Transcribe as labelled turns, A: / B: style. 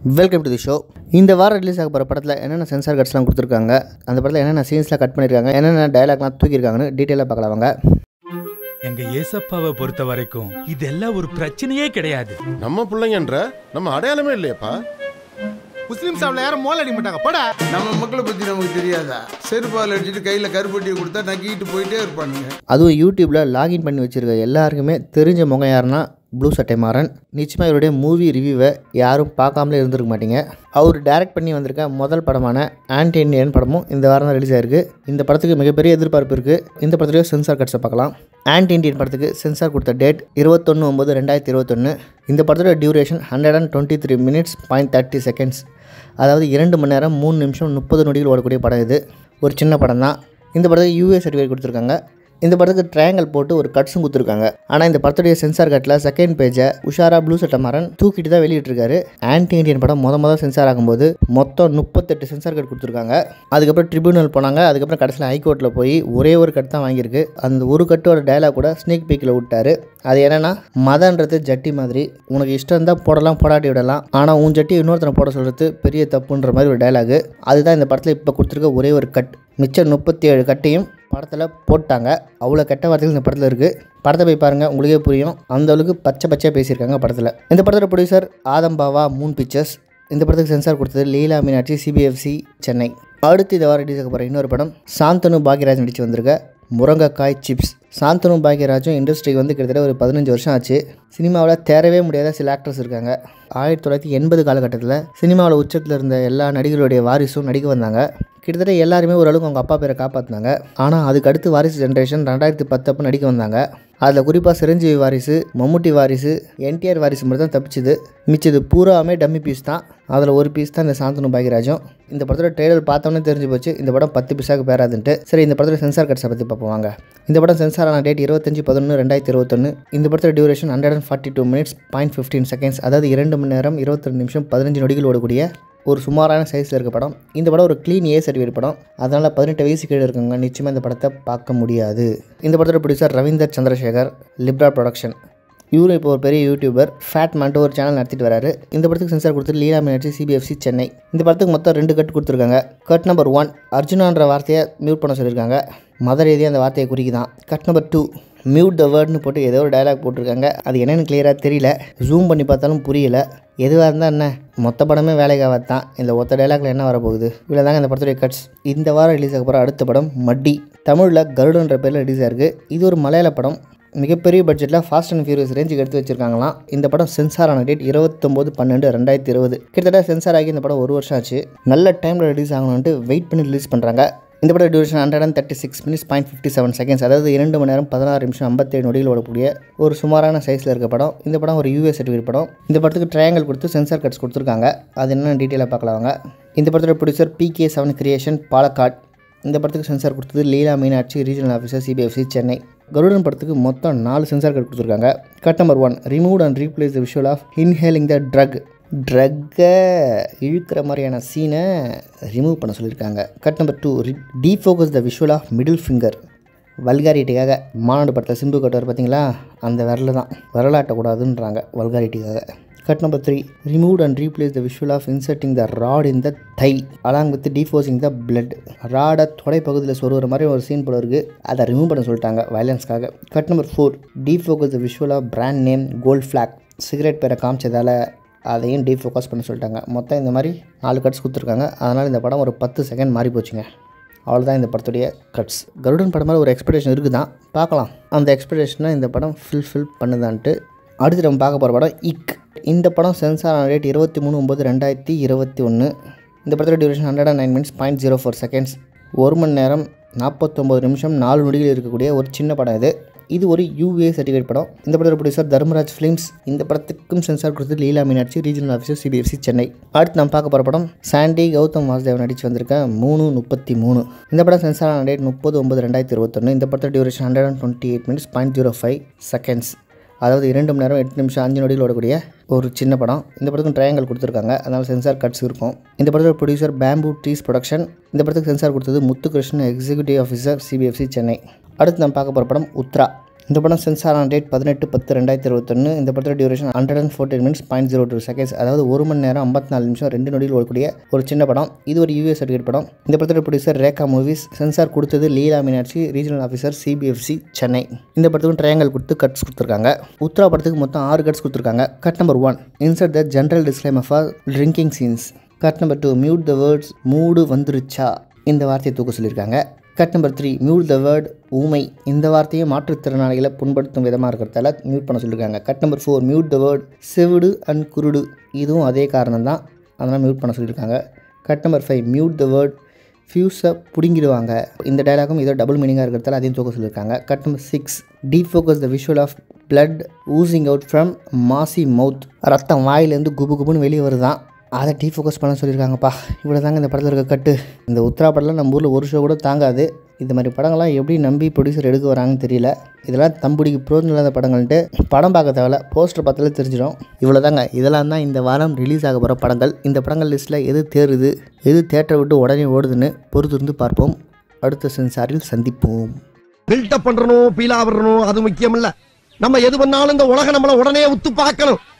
A: welcome to the show இந்த வாரம் release ஆக போகிற படத்தில் என்னென்ன சென்சார் கட்ஸ்லாம் கொடுத்துருக்காங்க அந்த படத்தில் என்னென்ன சீன்ஸ்லாம் கட் பண்ணியிருக்காங்க என்னென்ன டயலாக்லாம் தூக்கியிருக்காங்கன்னு டீட்டெயிலாக பார்க்கலாம் வாங்க
B: எங்க ஏசப்பாவை பொறுத்த வரைக்கும் இதெல்லாம் ஒரு பிரச்சனையே கிடையாது
C: நம்ம பிள்ளைங்கன்ற நம்ம அடையாளமே இல்லையப்பா
D: முஸ்லீம் சாப்பிட யாரும் மோல் அடிக்க மாட்டாங்க போடா
E: நம்ம மக்களை பற்றி நமக்கு தெரியாதா செருப்பால் அடிச்சுட்டு கையில் கருப்பட்டியை கொடுத்தா நக்கிட்டு போயிட்டே இருப்பானுங்க
A: அதுவும் யூடியூப்பில் லாகின் பண்ணி வச்சுருக்க எல்லாருக்குமே தெரிஞ்ச முகம் யாருன்னா ப்ளூ சட்டை மாறன் நிச்சயமாக இவருடைய மூவி ரிவ்யூவை யாரும் பார்க்காமலே இருந்திருக்க மாட்டீங்க அவர் டைரக்ட் பண்ணி வந்திருக்க முதல் படமான ஆன்டி இண்டியன் படமும் இந்த வாரம் தான் ரிலீஸ் ஆயிருக்கு இந்த படத்துக்கு மிகப்பெரிய எதிர்பார்ப்பு இருக்குது இந்த படத்துலேயே சென்சார் கட்ஸை பார்க்கலாம் ஆன்டி இண்டியன் படத்துக்கு சென்சார் கொடுத்த டேட் இருபத்தொன்று ஒம்பது ரெண்டாயிரத்தி இருபத்தொன்று இந்த படத்தோட duration hundred and twenty three minutes point thirty seconds அதாவது இரண்டு மணி நேரம் மூணு நிமிஷம் முப்பது நொடிகள் ஓடக்கூடிய படம் இது ஒரு சின்ன படம் தான் இந்த படத்துக்கு யூஏ சர்டிஃபிகேட் கொடுத்துருக்காங்க இந்த படத்துக்கு ட்ரையாங்கல் போட்டு ஒரு கட்ஸும் கொடுத்துருக்காங்க ஆனால் இந்த படத்துடைய சென்சார் கட்டில் செகண்ட் பேஜை உஷாரா ப்ளூ சட்டமாறன் தூக்கிட்டு தான் வெளியிட்டிருக்காரு ஆன்டி இண்டியன் படம் மொத மொதல் சென்சார் ஆகும்போது மொத்தம் முப்பத்தெட்டு சென்சார் கட் கொடுத்துருக்காங்க அதுக்கப்புறம் ட்ரிபியூனல் போனாங்க அதுக்கப்புறம் கடைசியில் ஹைகோர்ட்டில் போய் ஒரே ஒரு கட் தான் வாங்கியிருக்கு அந்த ஒரு கட்டோட டயலாக் கூட ஸ்னேக் பீக்கில் விட்டாரு அது என்னன்னா மதன்றது ஜட்டி மாதிரி உனக்கு இஷ்டம் தான் போடலாம் போடாட்டி விடலாம் ஆனால் உன் ஜட்டி இன்னொருத்தனை போட சொல்கிறது பெரிய தப்புன்ற மாதிரி ஒரு டயலாக் அதுதான் இந்த படத்தில் இப்போ கொடுத்துருக்க ஒரே ஒரு கட் மிச்சம் முப்பத்தி ஏழு கட்டையும் படத்தில் போட்டாங்க அவ்வளோ கெட்ட வார்த்தைகள் இந்த படத்தில் இருக்குது படத்தை போய் பாருங்கள் உங்களுக்கே புரியும் அந்த அளவுக்கு பச்சை பச்சையாக பேசியிருக்காங்க படத்தில் இந்த படத்தோட producer Aadham Bava Moon Pictures இந்த படத்துக்கு சென்சார் கொடுத்தது லீலா மீனாட்சி சிபிஎஃப்சி சென்னை அடுத்து இந்த வாரம் ரிலீஸ் ஆக போகிற இன்னொரு படம் சாந்தனு பாக்யராஜ் நடித்து வந்திருக்க முருங்கைக்காய் சிப்ஸ் சாந்தனு பாக்யராஜும் இண்டஸ்ட்ரிக்கு வந்து கிட்டத்தட்ட ஒரு பதினஞ்சு வருஷம் ஆச்சு சினிமாவில் தேரவே முடியாத சில ஆக்டர்ஸ் இருக்காங்க ஆயிரத்தி தொள்ளாயிரத்தி எண்பது காலகட்டத்தில் சினிமாவில் உச்சத்தில் இருந்த எல்லா நடிகர்களுடைய வாரிசும் நடிக்க வந்தாங்க கிட்டத்தட்ட எல்லாருமே ஓரளவுக்கு அவங்க அப்பா பேரை காப்பாற்றினாங்க ஆனால் அதுக்கு அடுத்து வாரிசு ஜென்ரேஷன் ரெண்டாயிரத்தி பத்து அப்போ நடிக்க வந்தாங்க அதில் குறிப்பாக சிரஞ்சீவி வாரிசு மம்முட்டி வாரிசு என்டிஆர் வாரிசு மட்டும் தான் தப்பிச்சுது மிச்சது பூராமே டம்மி பீஸ் தான் அதில் ஒரு பீஸ் தான் இந்த சாந்தனு பாக்யராஜும் இந்த படத்தோட ட்ரெய்லர் பார்த்தோன்னே தெரிஞ்சு போச்சு இந்த படம் பத்து பீஸாக பேராதுன்ட்டு சரி இந்த படத்தோட சென்சார் கட்ஸை பற்றி பார்ப்போம் வாங்க இந்த படம் சென்சார் ஆன டேட் இருபத்தஞ்சி பதினொன்று ரெண்டாயிரத்தி இருபத்தொன்று இந்த படத்தோட duration hundred and forty two minutes point fifteen seconds அதாவது இரண்டு மணி நேரம் இருபத்தி நிமிஷம் பதினஞ்சு நொடிகள் ஓடக்கூடிய ஒரு சுமாரான சைஸில் இருக்க படம் இந்த படம் ஒரு க்ளீன் ஏ சர்டிஃபிகேட் படம் அதனால் பதினெட்டு வயசு கீழே இருக்கவங்க நிச்சயமாக இந்த படத்தை பார்க்க முடியாது இந்த படத்தோட producer Ravindar Chandrasekar Libra production இவரும் இப்போ ஒரு பெரிய யூடியூபர் ஃபேட் மேன்ட்டு ஒரு சேனல் நடத்திட்டு வராரு இந்த படத்துக்கு சென்சார் கொடுத்து லீலா மீனாட்சி சிபிஎஃப்சி சென்னை இந்த படத்துக்கு மொத்தம் ரெண்டு கட் கொடுத்துருக்காங்க கட் நம்பர் ஒன் அர்ஜுனான்ற வார்த்தையை மியூட் பண்ண சொல்லியிருக்காங்க மத ரீதியாக அந்த வார்த்தையை குறிக்குதான் cut number two mute the வேர்ட்னு போட்டு ஏதோ ஒரு டயலாக் போட்டிருக்காங்க அது என்னென்னு கிளியராக தெரியல ஜூம் பண்ணி பார்த்தாலும் புரியல எதுவாக இருந்தால் என்ன மொத்த படமே வேலைக்காக தான் இந்த ஒத்த டைலாக்ல என்ன வரப்போகுது இவ்வளோ தாங்க இந்த படத்துடைய கட்ஸ் இந்த வாரம் ரிலீஸ் ஆக போகிற அடுத்த படம் மட்டி தமிழில் கருடன்ற பேரில் ரிலீஸ் ஆயிருக்கு இது ஒரு மலையாள படம் மிகப்பெரிய பட்ஜெட்டில் ஃபாஸ்ட் அண்ட் ஃபியூரியஸ் ரேஞ்சுக்கு எடுத்து வச்சிருக்காங்களாம் இந்த படம் சென்சார் ஆன டேட் இருபத்தொம்போது பன்னெண்டு ரெண்டாயிரத்தி இருபது கிட்டத்தட்ட சென்சார் ஆகி இந்த படம் ஒரு வருஷம் ஆச்சு நல்ல டைமில் ரிலீஸ் ஆகணும்ட்டு வெயிட் பண்ணி ரிலீஸ் பண்ணுறாங்க இந்த படம் duration hundred and thirty six minutes point fifty seven seconds அதாவது இரண்டு மணி நேரம் பதினாறு நிமிஷம் ஐம்பத்தேழு நொடிகள் ஓடக்கூடிய ஒரு சுமாரான சைஸில் இருக்க படம் இந்த படம் ஒரு யூஎஸ் சர்டிஃபிகேட் படம் இந்த படத்துக்கு ட்ரையாங்கல் கொடுத்து சென்சார் கட்ஸ் கொடுத்துருக்காங்க அது என்னென்ன டீட்டெயிலாக பார்க்கலாம் வாங்க இந்த படத்தோட producer B K seven creation Palakkad இந்த படத்துக்கு சென்சார் கொடுத்தது Leela Meenakshi regional officer CBFC Chennai Garudan படத்துக்கு மொத்தம் நாலு சென்சார் கட் கொடுத்துருக்காங்க cut number one remove and replace the visual of inhaling the drug ட்ரக்கை இழுக்கிற மாதிரியான சீனை ரிமூவ் பண்ண சொல்லியிருக்காங்க cut number two defocus the visual of middle finger வல்காரிட்டிக்காக மாநாடு படத்தில் சிம்பு கட்டுவார் பார்த்தீங்களா அந்த விரல தான் விரலாட்டக்கூடாதுன்றாங்க வல்காரிட்டிக்காக cut number three remove and replace the visual of inserting the rod in the thigh along with defocusing the blood ராடை தொடை பகுதியில் சொருகிற மாதிரி ஒரு சீன் போல இருக்குது அதை ரிமூவ் பண்ண சொல்லிட்டாங்க வயலன்ஸ்க்காக cut number four defocus the visual of brand name Gold Flake cigarette பேரை காமிச்சதால் அதையும் டீஃபோக்கஸ் பண்ண சொல்லிட்டாங்க மொத்தம் இந்த மாதிரி நாலு கட்ஸ் கொடுத்துருக்காங்க அதனால் இந்த படம் ஒரு பத்து செகண்ட் மாறி போச்சுங்க அவ்வளோதான் இந்த படத்துடைய கட்ஸ் கருடன் படம் மேலே ஒரு எக்ஸ்பெக்டேஷன் இருக்குது தான் பார்க்கலாம் அந்த எக்ஸ்பெக்டேஷனை இந்த படம் ஃபில்ஃபில் பண்ணுதான்ட்டு அடுத்து நம்ம பார்க்க போகிற படம் இக் இந்த படம் சென்சார் ஆன ரேட் இருபத்தி மூணு ஒம்பது ரெண்டாயிரத்தி இருபத்தி ஒன்று இந்த படத்தோட duration hundred and nine minutes point zero four seconds ஒரு மணி நேரம் நாற்பத்தொம்பது நிமிஷம் நாலு நொடிகள் இருக்கக்கூடிய ஒரு சின்ன படம் இது இது ஒரு யூஏ சர்டிஃபிகேட் படம் இந்த படத்தோட ப்ரொடியூசர் தர்மராஜ் ஃபிலிம்ஸ் இந்த படத்துக்கும் சென்சார் கொடுத்தது Leela Meenakshi regional officer CBFC Chennai அடுத்து நம்ம பார்க்க போகிற படம் சாண்டி கௌதம் வாசுதேவன் நடித்து வந்திருக்க மூணு முப்பத்தி மூணு இந்த படம் சென்சார் ஆன டேட் முப்பது ஒன்பது ரெண்டாயிரத்தி இருபத்தொன்று இந்த படத்தோட duration hundred and twenty eight minutes point zero five seconds அதாவது இரண்டு மணி நேரம் எட்டு நிமிஷம் அஞ்சு நொடியில் ஓடக்கூடிய ஒரு சின்ன படம் இந்த படத்துக்கு ட்ரையாங்கல் கொடுத்துருக்காங்க அதனால் சென்சார் கட்ஸ் இருக்கும் இந்த படத்தோட ப்ரொடியூசர் பேம்பூ ட்ரீஸ் ப்ரொடக்ஷன் இந்த படத்துக்கு சென்சார் கொடுத்தது Muthukrishnan executive officer CBFC Chennai அடுத்து நம்ம பார்க்க போகிற படம் உத்ரா இந்த படம் சென்சார் ஆன் டேட் பதினெட்டு பத்து ரெண்டாயிரத்தி இருபத்தொன்று இந்த படத்தோட duration hundred and fourteen minutes point zero two seconds அதாவது ஒரு மணி நேரம் ஐம்பத்தி நாலு நிமிஷம் ரெண்டு நொடியில் ஓடக்கூடிய ஒரு சின்ன படம் இது ஒரு யூஎஸ் சர்டிஃபிகேட் படம் இந்த படத்தோட ப்ரொடியூசர் ரேகா மூவிஸ் சென்சார் கொடுத்தது Leela Meenakshi regional officer CBFC Chennai இந்த படத்துக்கும் ட்ரையாங்கல் கொடுத்து கட்ஸ் கொடுத்துருக்காங்க உத்ரா படத்துக்கு மொத்தம் ஆறு கட்ஸ் கொடுத்துருக்காங்க cut number one insert the general disclaimer for drinking scenes cut number two mute the words mood வந்துருச்சா இந்த வார்த்தையை தூக்க சொல்லியிருக்காங்க cut number three mute the word ஊமை இந்த வார்த்தையை மாற்றுத்திறனாளிகளை புண்படுத்தும் விதமாக இருக்கிறதால மியூட் பண்ண சொல்லியிருக்காங்க cut number four mute the word செவிடு அண்ட் குருடு இதுவும் அதே காரணம் தான் அதனால் மியூட் பண்ண சொல்லியிருக்காங்க cut number five mute the word ஃபியூஸை பிடுங்கிடுவாங்க இந்த டயலாகும் ஏதோ டபுள் மீனிங்காக இருக்கிறதால அதையும் தூக்க சொல்லியிருக்காங்க cut number six deep focus the visual of blood oozing out from Maasi mouth ரத்தம் வாயிலேருந்து குபு குபுன்னு வெளியே வருதான் அதை டீ ஃபோக்கஸ் பண்ண சொல்லியிருக்காங்கப்பா இவ்வளோ தாங்க இந்த படத்தில் இருக்க கட்டு இந்த உத்ரா படம்லாம் நம்ம ஊரில் ஒரு ஷோ கூட தாங்காது இந்த மாதிரி படங்கள்லாம் எப்படி நம்பி ப்ரொடியூசர் எடுக்க வராங்கன்னு தெரியல இதெல்லாம் தம்புடிக்கு பிரோஜனம் இல்லாத படங்கள்ட்டு படம் பார்க்க தேவையில்ல போஸ்டர் பார்த்தாலே தெரிஞ்சிடும் இவ்வளோ தாங்க இதெல்லாம் தான் இந்த வாரம் ரிலீஸ் ஆக போகிற படங்கள் இந்த படங்கள் லிஸ்ட்டில் எது தேருது எது தேட்டரை விட்டு உடனே ஓடுதுன்னு பொறுத்திருந்து பார்ப்போம் அடுத்த சென்சாரில் சந்திப்போம்
F: பில்டப் பண்றணும் பீலா வரணும் அது முக்கியம் இல்ல நம்ம எது பண்ணாலும் இந்த உலகம் நம்மள உடனே உத்து பார்க்கணும்